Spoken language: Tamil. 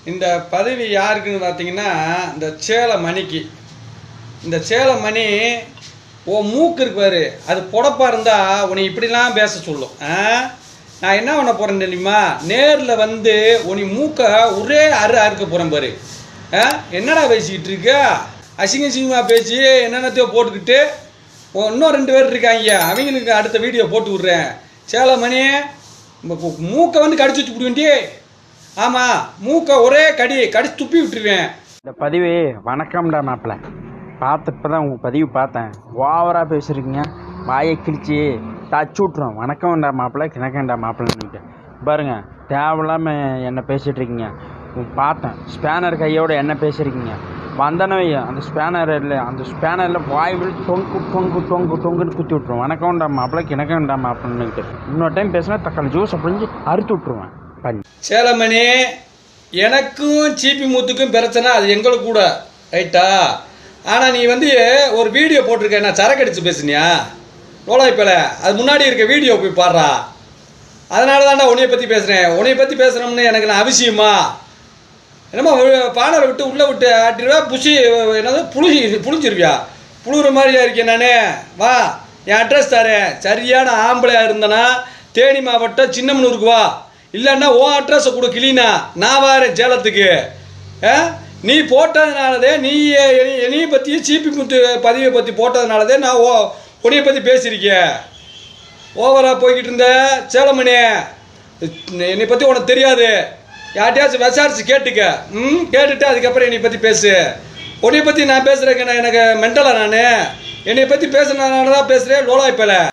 இந்த பதவி யாருக்குன்னு பார்த்தீங்கன்னா இந்த சேல மணிக்கு இந்த சேல மணி ஓ மூக்கு இருக்கு பாரு அது புடப்பா இருந்தா உன்னை இப்படிலாம் பேச சொல்லும் ஆ? நான் என்ன பண்ண போறேன் தெரியுமா நேரில் வந்து உன்னை மூக்க ஒரே அறு அறுக்க போறேன் பாரு ஆ? என்னடா பேசிக்கிட்டு இருக்க அசிங்க அசிங்கமாக பேசி என்னென்னத்தையோ போட்டுக்கிட்டு ஓ, இன்னும் ரெண்டு பேர் இருக்காங்க அவங்களுக்கு அடுத்த வீடியோ போட்டு விட்றேன் சேலமணி மூக்கை வந்து கடிச்சு வச்சு விடுவேண்டி ஆமாம் மூக்கை ஒரே கடி கடிச்சு துப்பி விட்டுருவேன் இந்த பதிவு வணக்கம்டா மாப்பிள்ள பார்த்து இப்போ தான் உங்கள் பதிவு பார்த்தேன் ஓவராக பேசுகிறீங்க வாயை கிழிச்சு தச்சு விட்ருவோம் வணக்கம்டா மாப்பிள்ள கிணக்கண்டா மாப்பிள்ளன்னு பாருங்க தேவையில்லாமல் என்ன பேசிகிட்டு இருக்கீங்க உம், பார்த்தேன் ஸ்பேனர் கையோட என்ன பேசுகிறீங்க வந்தனவை அந்த ஸ்பேனர் இல்லை அந்த ஸ்பேனரில் வாய் விழி தொங்கு தொங்கு தொங்கு தொங்குன்னு குத்தி விட்ருவோம் வணக்கம்டா மாப்பிள்ள கிணக்கண்டா மாப்பிள்ளன்னுட்டு இன்னொரு டைம் பேசினா தக்காளி ஜூஸ் அப்படின்னு அறுத்து விட்ருவேன் பண்ணி சேலமணி எனக்கும் சீப்பி மூத்துக்கும் பிரச்சனை அது எங்களுக்கு கூட ரைட்டா ஆனால் நீ வந்து ஒரு வீடியோ போட்டிருக்க நான் சரக்கு அடிச்சு பேசுனியா லோலாய்ப்பில் அது முன்னாடி இருக்க வீடியோ போய் பாடுறா அதனால தான்டா உன்னைய பற்றி பேசுகிறேன் உன்னைய பற்றி பேசுகிறோம்னு எனக்கு நான் அவசியமா என்னமோ பானரை விட்டு உள்ளே விட்டு ஆட்டிடுவா புஷி என்னது புளிஞ்சி புளிஞ்சிருவியா புழுகிற மாதிரியா இருக்கேன் நானே வா என் அட்ரஸ் தரேன் சரியான ஆம்பளையா இருந்தனா தேனி மாவட்டம் சின்னமனூருக்கு வா இல்லைன்னா உன் அட்ரஸை கொடு கிளீனா நான் வாரேன் சேலத்துக்கு ஆ? நீ போட்டதுனாலதே நீ என்னைய பற்றி சீப்பி முத்து பதிவை பற்றி போட்டதுனாலதே நான் ஓ உன்னைய பற்றி பேசியிருக்கேன் ஓவரா போய்கிட்டு இருந்த சேலமணி என்னை பற்றி உனக்கு தெரியாது யார்ட்டையாச்சும் விசாரிச்சு கேட்டுக்க ம் கேட்டுட்டு அதுக்கப்புறம் என்னை பற்றி பேசு உன்னை பற்றி நான் பேசுகிறேன் எனக்கு மென்டலா நான் என்னை பற்றி பேசுனதுனால தான் பேசுகிறேன் லோலாய்ப்பில்